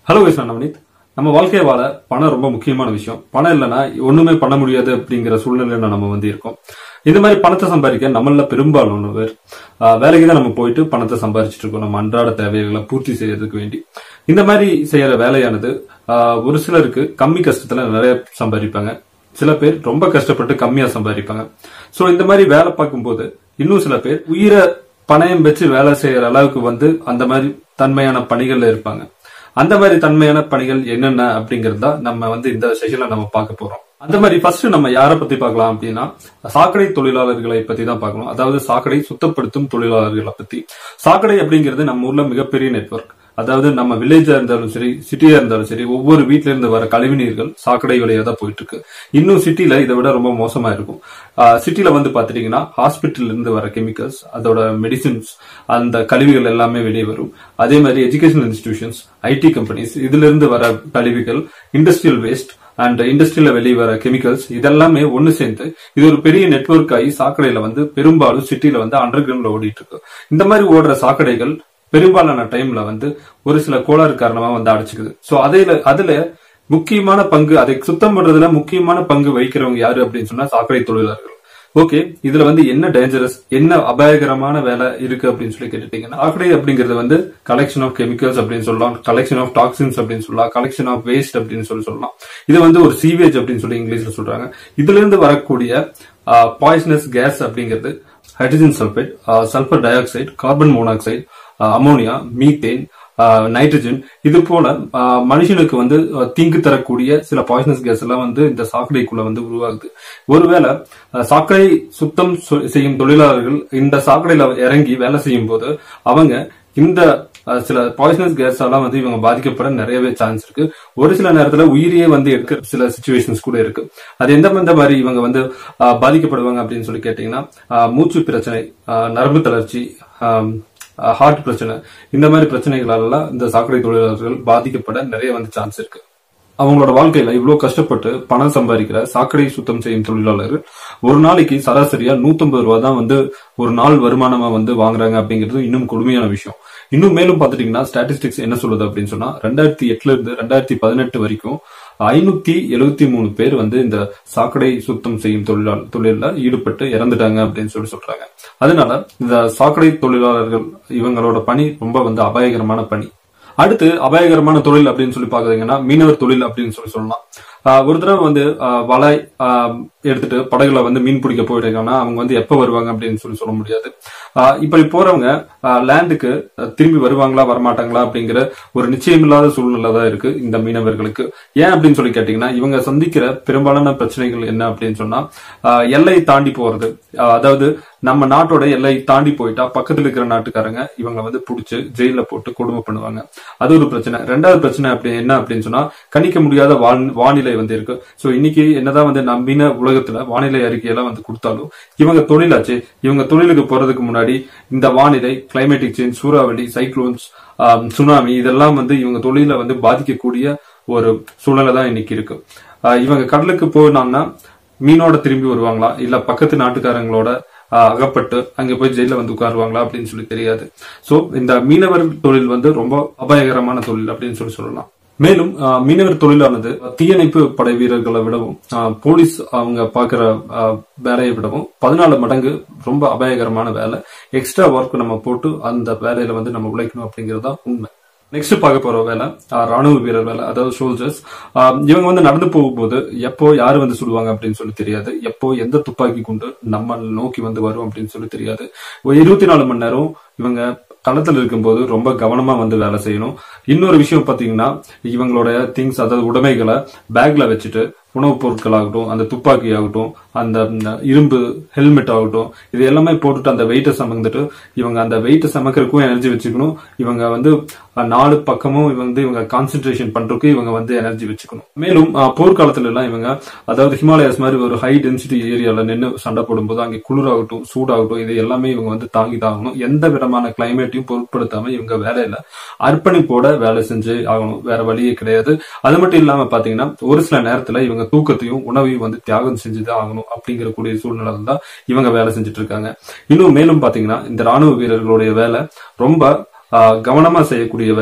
hello wise நான் நவனீத் நம்ம வாழ்க்கையை வாழ பணம் ரொம்ப முக்கியமான விஷயம் பணம் இல்லைன்னா ஒண்ணுமே பண்ண முடியாது அப்படிங்கிற சூழ்நிலையில நம்ம வந்து இருக்கோம் இந்த மாதிரி பணத்தை சம்பாதிக்க நம்மள பெரும்பாலான பேர் ஆஹ், வேலைக்கு தான் நம்ம போயிட்டு பணத்தை சம்பாதிச்சுட்டு இருக்கோம் நம்ம அன்றாட தேவைகளை பூர்த்தி செய்யறதுக்கு வேண்டி இந்த மாதிரி செய்யற வேலையானது ஆஹ், ஒரு சிலருக்கு கம்மி கஷ்டத்துல நிறைய சம்பாதிப்பாங்க சில பேர் ரொம்ப கஷ்டப்பட்டு கம்மியா சம்பாதிப்பாங்க சோ இந்த மாதிரி வேலை பார்க்கும்போது இன்னும் சில பேர் உயிரை பணயம் வச்சு வேலை செய்யற அளவுக்கு வந்து அந்த மாதிரி தன்மையான பணிகள்ல இருப்பாங்க அந்த மாதிரி தன்மையான பணிகள் என்னென்ன அப்படிங்கறது தான் நம்ம வந்து இந்த செஷன்ல நம்ம பார்க்க போறோம் அந்த மாதிரி ஃபர்ஸ்ட் நம்ம யாரை பத்தி பார்க்கலாம் அப்படின்னா சாக்கடை தொழிலாளர்களை பத்தி தான் பார்க்கணும் அதாவது சாக்கடை சுத்தப்படுத்தும் தொழிலாளர்களை பத்தி சாக்கடை அப்படிங்கிறது நம்ம ஊர்ல மிகப்பெரிய நெட்வொர்க் அதாவது நம்ம வில்லேஜா இருந்தாலும் சரி சிட்டியா இருந்தாலும் சரி ஒவ்வொரு வீட்ல இருந்து வர கழிவுநீர்கள் சாக்கடை வழியா தான் போயிட்டு இருக்கு இன்னும் சிட்டில இதை விட ரொம்ப மோசமா இருக்கும் சிட்டில வந்து பாத்துட்டீங்கன்னா ஹாஸ்பிட்டல் இருந்து வர கெமிக்கல்ஸ் அதோட மெடிசின்ஸ் அந்த கழிவுகள் எல்லாமே வெளியே வரும் அதே மாதிரி எஜுகேஷனல் இன்ஸ்டிடியூஷன்ஸ் ஐடி கம்பெனிஸ் இதுல இருந்து வர கழிவுகள் இண்டஸ்ட்ரியல் வேஸ்ட் அண்ட் இண்டஸ்ட்ரியில வெளியே வர கெமிக்கல்ஸ் இதெல்லாமே ஒண்ணு சேர்ந்து இது ஒரு பெரிய நெட்வொர்க் ஆகி சாக்கடையில வந்து பெரும்பாலும் சிட்டில வந்து அண்டர் கிரவுண்ட்ல ஓடிட்டு இருக்கு இந்த மாதிரி ஓடுற சாக்கடைகள் பெரும்பாலான டைம்ல வந்து ஒரு சில கோளாறு காரணமா வந்து அடைச்சுக்குது சோ அதுல அதுல முக்கியமான பங்கு அதை சுத்தம் பண்றதுல முக்கியமான பங்கு வகிக்கிறவங்க யாரு அப்படின்னு சொன்னா சாக்கடை தொழிலாளர்கள் ஓகே இதுல வந்து என்ன டேஞ்சரஸ் என்ன அபாயகரமான வேலை இருக்கு அப்படின்னு சொல்லி கேட்டுட்டீங்கன்னா சாக்கடை அப்படிங்கிறது வந்து கலெக்ஷன் ஆஃப் கெமிக்கல்ஸ் அப்படின்னு சொல்லலாம் கலெக்ஷன் ஆஃப் டாக்ஸின்ஸ் அப்படின்னு சொல்லலாம் கலெக்ஷன் ஆஃப் வேஸ்ட் அப்படின்னு சொல்லி சொல்லலாம் இது வந்து ஒரு சீவேஜ் அப்படின்னு சொல்லி இங்கிலீஷ்ல சொல்றாங்க இதுல இருந்து வரக்கூடிய பாய்சனஸ் கேஸ் அப்படிங்கிறது hydrogen sulphate sulphur dioxide carbon monoxide ammonia methane nitrogen இது போல ஆஹ், மனுஷனுக்கு வந்து ஆஹ், தீங்கு தரக்கூடிய சில பாய்சனஸ் கேஸ் எல்லாம் வந்து இந்த சாக்கடைக்குள்ள வந்து உருவாகுது ஒருவேளை ஆஹ், சாக்கடை சுத்தம் சொ- செய்யும் தொழிலாளர்கள் இந்த சாக்கடையில இறங்கி வேலை செய்யும் போது அவங்க இந்த ஆஹ், சில பாய்சனஸ் கேஸ் எல்லாம் வந்து இவங்க பாதிக்கப்பட நிறையவே சான்ஸ் இருக்கு ஒரு சில நேரத்துல உயிரியே வந்து எடுக்க சில சுச்சுவேஷன்ஸ் கூட இருக்கு அது எந்த எந்த மாதிரி இவங்க வந்து ஆஹ், பாதிக்கப்படுவாங்க அப்படின்னு சொல்லி கேட்டீங்கன்னா ஆஹ், மூச்சு பிரச்சனை ஆஹ், நரம்பு தளர்ச்சி ஆஹ், ஹார்ட் பிரச்சனை இந்த மாதிரி பிரச்சனைகளால இந்த சாக்கடை தொழிலாளர்கள் பாதிக்கப்பட நிறைய வந்து சான்ஸ் இருக்கு அவங்களோட வாழ்க்கையில இவ்வளவு கஷ்டப்பட்டு பணம் சம்பாதிக்கிற சாக்கடை சுத்தம் செய்யும் தொழிலாளர்கள் ஒரு நாளைக்கு சராசரியா 150 ரூபாய் தான் வந்து ஒரு நாள் வருமானமா வந்து வாங்குறாங்க அப்படிங்கிறது இன்னும் கொடுமையான விஷயம் இன்னும் மேலும் பாத்துட்டீங்கன்னா ஸ்டாட்டிஸ்டிக்ஸ் என்ன சொல்லுது அப்படின்னு சொன்னா ரெண்டாயிரத்தி எட்டுல இருந்து ரெண்டாயிரத்தி பதினெட்டு வரைக்கும் ஐநூத்தி எழுபத்தி மூணு பேர் வந்து இந்த சாக்கடை சுத்தம் செய்யும் தொழிலாளர் தொழில ஈடுபட்டு இறந்துட்டாங்க அப்படின்னு சொல்லி சொல்றாங்க அதனால இந்த சாக்கடை தொழிலாளர்கள் இவங்களோட பணி ரொம்ப வந்து அபாயகரமான பணி அடுத்து அபாயகரமான தொழில் அப்படின்னு சொல்லி பாக்குறீங்கன்னா மீனவர் தொழில் அப்படின்னு சொல்லி சொல்லலாம் ஆஹ் ஒரு தடவை வந்து ஆஹ் வலை ஆஹ் எடுத்துட்டு படகுல வந்து மீன் பிடிக்க போயிட்டாங்கன்னா அவங்க வந்து எப்ப வருவாங்க அப்படின்னு சொல்லி சொல்ல முடியாது ஆஹ் இப்படி போறவங்க லேண்டுக்கு திரும்பி வருவாங்களா வரமாட்டாங்களா அப்படிங்கிற ஒரு நிச்சயமில்லாத சூழ்நிலை தான் இருக்கு இந்த மீனவர்களுக்கு ஏன் அப்படின்னு சொல்லி கேட்டீங்கன்னா இவங்க சந்திக்கிற பெரும்பாலான பிரச்சனைகள் என்ன அப்படின்னு சொன்னா ஆஹ் எல்லை தாண்டி போறது ஆஹ் அதாவது நம்ம நாட்டோட எல்லை தாண்டி போயிட்டா பக்கத்துல இருக்கிற நாட்டுக்காரங்க இவங்க வந்து புடிச்சு ஜெயில போட்டு கொடுமை பண்ணுவாங்க அது ஒரு பிரச்சனை ரெண்டாவது பிரச்சனை அப்படி என்ன அப்படின்னு சொன்னா கணிக்க முடியாத வான்- வானிலை வந்து இருக்கு சோ இன்னைக்கு என்னதான் வந்து நம்பின உலகத்துல வானிலை அறிக்கையெல்லாம் வந்து கொடுத்தாலும் இவங்க தொழிலாச்சு இவங்க தொழிலுக்கு போறதுக்கு முன்னாடி இந்த வானிலை கிளைமேட்டிக் சேஞ்ச் சூறாவளி சைக்ளோன்ஸ் சுனாமி இதெல்லாம் வந்து இவங்க தொழில வந்து பாதிக்கக்கூடிய ஒரு சூழ்நிலை தான் இன்னைக்கு இருக்கு ஆஹ் இவங்க கடலுக்கு போனாங்கன்னா மீனோட திரும்பி வருவாங்களா இல்ல பக்கத்து நாட்டுக்காரங்களோட ஆஹ், அகப்பட்டு அங்க போய் ஜெயில வந்து உட்காருவாங்களா அப்படின்னு சொல்லி தெரியாது சோ இந்த மீனவர் தொழில் வந்து ரொம்ப அபாயகரமான தொழில் அப்படின்னு சொல்லி சொல்லலாம் மேலும் ஆஹ், மீனவர் தொழிலானது தீயணைப்பு படை வீரர்களை விடவும் ஆஹ், போலீஸ் அவங்க பாக்குற ஆஹ், வேலையை விடவும் பதினாலு மடங்கு ரொம்ப அபாயகரமான வேலை எக்ஸ்ட்ரா ஒர்க் நம்ம போட்டு அந்த வேலையில வந்து நம்ம உழைக்கணும் அப்படிங்கிறது தான் உண்மை நெக்ஸ்ட் பார்க்க போற வேலை ஆஹ், ராணுவ வீரர் வேலை அதாவது சோல்ஜர்ஸ் இவங்க வந்து நடந்து போகும்போது எப்போ யாரு வந்து சுடுவாங்க அப்படின்னு சொல்லி தெரியாது எப்போ எந்த துப்பாக்கி கொண்டு நம்ம நோக்கி வந்து வரும் அப்படின்னு சொல்லி தெரியாது ஒரு இருபத்தி நாலு மணி நேரம் இவங்க களத்துல இருக்கும்போது ரொம்ப கவனமா வந்து வேலை செய்யணும் இன்னொரு விஷயம் பாத்தீங்கன்னா இவங்களோட திங்ஸ் அதாவது உடைமைகளை பேக்ல வச்சுட்டு உணவுப் பொருட்கள் ஆகட்டும் அந்த துப்பாக்கி ஆகட்டும் அந்த ம், இரும்பு ஹெல்மெட் ஆகட்டும் இது எல்லாமே போட்டுட்டு அந்த வெயிட்டை சமந்துட்டு இவங்க அந்த வெயிட்டை சமக்கிறதுக்கும் எனர்ஜி வச்சுக்கணும் இவங்க வந்து அஹ், நாலு பக்கமும் இவங்க வந்து இவங்க கான்சென்ட்ரேஷன் பண்றதுக்கு இவங்க வந்து எனர்ஜி வச்சுக்கணும் மேலும் அஹ், போர்க்காலத்துல எல்லாம் இவங்க அதாவது ஹிமாலயாஸ் மாதிரி ஒரு ஹை டென்சிட்டி ஏரியால நின்று சண்டை போடும்போது அங்கே குளிராகட்டும் சூடாகட்டும் இது எல்லாமே இவங்க வந்து தாங்கி தாங்கணும் எந்த விதமான கிளைமேட்டையும் பொருட்படுத்தாம இவங்க வேலையில அர்ப்பணிப்போட வேலை செஞ்சு ஆகணும் வேற வழியே கிடையாது அது மட்டும் இல்லாம பாத்தீங்கன்னா ஒரு சில நேரத்துல இவங்க தூக்கத்தையும் உணவையும் வந்து தியாகம் செஞ்சுதான் ஆகணும் அப்படிங்கிற கூடிய சூழ்நிலை தான் இவங்க வேலை செஞ்சுட்டு இருக்காங்க இன்னும் மேலும் பாத்தீங்கன்னா இந்த ராணுவ வீரர்களுடைய வேலை ரொம்ப ஆஹ், கவனமா செய்யக்கூடிய வேலை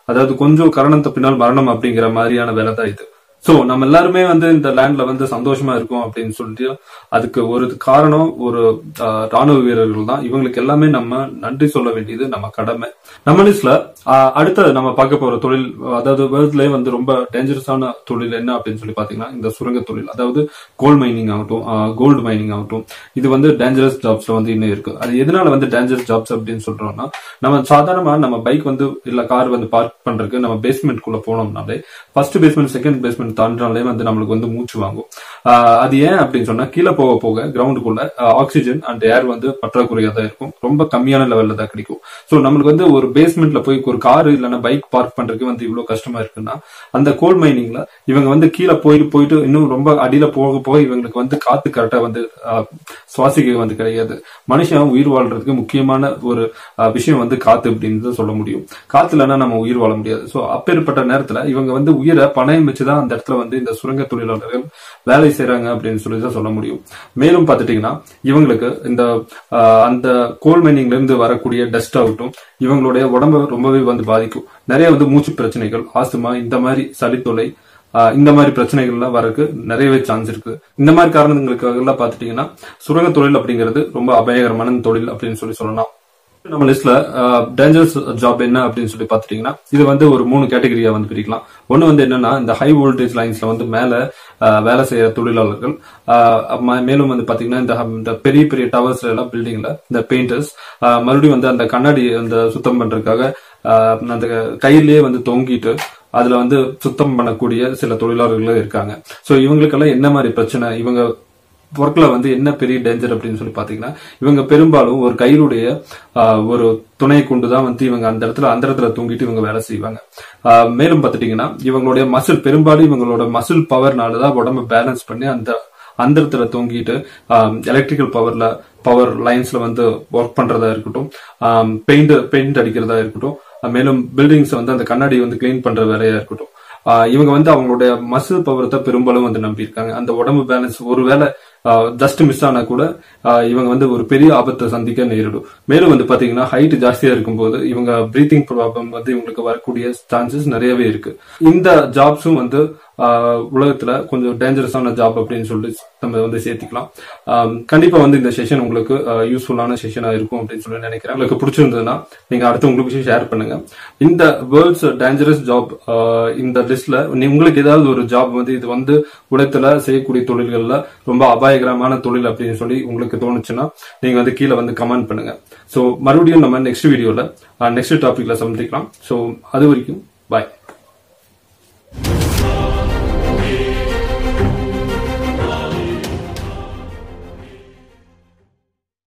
அதாவது கொஞ்சம் கரணத்தை பின்னால் மரணம் அப்படிங்கிற மாதிரியான வேலை தான் இது சோ நம்ம எல்லாருமே வந்து இந்த லேண்ட்ல வந்து சந்தோஷமா இருக்கோம் அப்படின்னு சொல்லிட்டு அதுக்கு ஒரு காரணம் ஒரு ஆஹ், ராணுவ வீரர்கள் தான் இவங்களுக்கு எல்லாமே நம்ம நன்றி சொல்ல வேண்டியது நம்ம கடமை நம்ம லிஸ்ட்ல அடுத்த நம்ம பார்க்க போற தொழில் அதாவது வேர்ல்ட்லயே வந்து ரொம்ப டேஞ்சரஸான தொழில் என்ன அப்படின்னு சொல்லி பாத்தீங்கன்னா இந்த சுரங்க தொழில் அதாவது கோல்ட் மைனிங் ஆகட்டும் கோல்டு மைனிங் ஆகட்டும் இது வந்து டேஞ்சரஸ் ஜாப்ஸ்ல வந்து இன்னும் இருக்கு அது எதனால வந்து டேஞ்சரஸ் ஜாப்ஸ் அப்படின்னு சொல்றோம்னா நம்ம சாதாரணமா நம்ம பைக் வந்து இல்ல கார் வந்து பார்க் பண்றதுக்கு நம்ம பேஸ்மெண்ட் குள்ள போனோம்னாலே ஃபர்ஸ்ட் பேஸ்மெண்ட் செகண்ட் பேஸ்மெண்ட் தாண்டினாலே வந்து நம்மளுக்கு வந்து மூச்சு வாங்கும் ஆஹ் அது ஏன் அப்படின்னு சொன்னா கீழே போக போக கிரவுண்டுக்குள்ள ஆக்சிஜன் அண்ட் ஏர் வந்து பற்றாக்குறையா தான் இருக்கும் ரொம்ப கம்மியான லெவல்ல தான் கிடைக்கும் சோ நம்மளுக்கு வந்து ஒரு பேஸ்மெண்ட்ல போய் ஒரு கார் இல்லைன்னா பைக் பார்க் பண்றதுக்கு வந்து இவ்வளவு கஷ்டமா இருக்குன்னா அந்த கோல் மைனிங்ல இவங்க வந்து கீழே போயிட்டு போயிட்டு இன்னும் ரொம்ப அடியில போக போக இவங்களுக்கு வந்து காத்து கரெக்டா வந்து ஆஹ், சுவாசிக்க வந்து கிடையாது மனுஷன் உயிர் வாழ்றதுக்கு முக்கியமான ஒரு ஆஹ், விஷயம் வந்து காத்து அப்படின்னு சொல்ல முடியும் காத்து இல்லைன்னா நம்ம உயிர் வாழ முடியாது சோ அப்பேற்பட்ட நேரத்துல இவங்க வந்து உயிரை பணயம் வச்சுதான் அந்த இடத்துல வந்து இந்த சுரங்க தொழிலாளர்கள் வேலை செய்றாங்க அப்படின்னு சொல்லி தான் சொல்ல முடியும் மேலும் பார்த்துட்டீங்கன்னா இவங்களுக்கு இந்த ஆஹ், அந்த கோல் மைனிங்ல இருந்து வரக்கூடிய டஸ்ட் ஆகட்டும் இவங்களுடைய உடம்ப ரொம்பவே வந்து பாதிக்கும் நிறைய வந்து மூச்சு பிரச்சனைகள் ஆஸ்துமா இந்த மாதிரி சளித்தொலை ஆஹ் இந்த மாதிரி பிரச்சனைகள்லாம் வரக்கு நிறையவே சான்ஸ் இருக்கு இந்த மாதிரி காரணங்களுக்காக எல்லாம் பாத்துட்டீங்கன்னா சுரங்க தொழில் அப்படிங்கிறது ரொம்ப அபாயகரமான தொழில் அப்படின்னு சொல்லி சொல்லலாம் நம்ம லிஸ்ட்ல டேஞ்சரஸ் ஜாப் என்ன அப்படின்னு சொல்லி பாத்துட்டீங்கன்னா இது வந்து ஒரு மூணு கேட்டகரியா வந்து பிரிக்கலாம் ஒன்னு வந்து என்னன்னா இந்த ஹை வோல்டேஜ் லைன்ஸ்ல வந்து மேல ஆஹ் வேலை செய்யற தொழிலாளர்கள் ஆஹ் ம- மேலும் வந்து பாத்தீங்கன்னா இந்த ஹம்- இந்த பெரிய பெரிய டவர்ஸ் எல்லாம் பில்டிங்ல இந்த பெயிண்டர்ஸ் மறுபடியும் வந்து அந்த கண்ணாடி அந்த சுத்தம் பண்றதுக்காக ஆஹ் அந்த கையிலேயே வந்து தொங்கிட்டு அதுல வந்து சுத்தம் பண்ணக்கூடிய சில தொழிலாளர்களும் இருக்காங்க சோ இவங்களுக்கெல்லாம் என்ன மாதிரி பிரச்சனை இவங்க ஒர்க்ல வந்து என்ன பெரிய டேஞ்சர் அப்படின்னு சொல்லி பாத்தீங்கன்னா இவங்க பெரும்பாலும் ஒரு கையிலுடைய ஆஹ், ஒரு துணையை கொண்டுதான் வந்து இவங்க அந்த இடத்துல அந்த இடத்துல தூங்கிட்டு இவங்க வேலை செய்வாங்க ஆஹ், மேலும் பாத்துட்டீங்கன்னா இவங்களுடைய மசில் பெரும்பாலும் இவங்களோட மசில் பவர்னாலதான் உடம்ப பேலன்ஸ் பண்ணி அந்த அந்த இடத்துல தூங்கிட்டு எலக்ட்ரிக்கல் பவர்ல பவர் லைன்ஸ்ல வந்து ஒர்க் பண்றதா இருக்கட்டும் பெயிண்ட் பெயிண்ட் அடிக்கிறதா இருக்கட்டும் ஆஹ், மேலும் பில்டிங்ஸ் வந்து அந்த கண்ணாடி வந்து கிளீன் பண்ற வேலையா இருக்கட்டும் ஆஹ் இவங்க வந்து அவங்களுடைய மசில் பவர் தான் பெரும்பாலும் வந்து நம்பி இருக்காங்க அந்த உடம்பு பேலன்ஸ் ஒருவேளை ஜஸ்ட் மிஸ் ஆனா கூட ஆஹ் இவங்க வந்து ஒரு பெரிய ஆபத்தை சந்திக்க நேரிடும் மேலும் வந்து பாத்தீங்கன்னா ஹைட் ஜாஸ்தியா இருக்கும்போது இவங்க பிரீத்திங் ப்ராப்ளம் வந்து இவங்களுக்கு வரக்கூடிய சான்சஸ் நிறையவே இருக்கு இந்த ஜாப்ஸும் வந்து ஆஹ் உலகத்துல கொஞ்சம் டேஞ்சரஸான ஜாப் அப்படின்னு சொல்லிட்டு நம்ம வந்து சேர்த்துக்கலாம் ஆஹ் கண்டிப்பா வந்து இந்த செஷன் உங்களுக்கு யூஸ்ஃபுல்லான செஷனா இருக்கும் அப்படின்னு சொல்லி நினைக்கிறேன் உங்களுக்கு பிடிச்சிருந்ததுன்னா நீங்க அடுத்தவங்களுக்கு ஷேர் பண்ணுங்க இந்த வேர்ல்ட்ஸ் டேஞ்சரஸ் ஜாப் இந்த லிஸ்ட்ல உங்களுக்கு ஏதாவது ஒரு ஜாப் வந்து இது வந்து உலகத்துல செய்யக்கூடிய தொழில்கள்ல ரொம்ப அபாயகரமான தொழில் அப்படின்னு சொல்லி உங்களுக்கு தோணுச்சுன்னா நீங்க வந்து கீழே வந்து கமெண்ட் பண்ணுங்க சோ மறுபடியும் நம்ம நெக்ஸ்ட் வீடியோல நெக்ஸ்ட் டாபிக்ல சந்திக்கலாம் சோ அது வரைக்கும் பாய்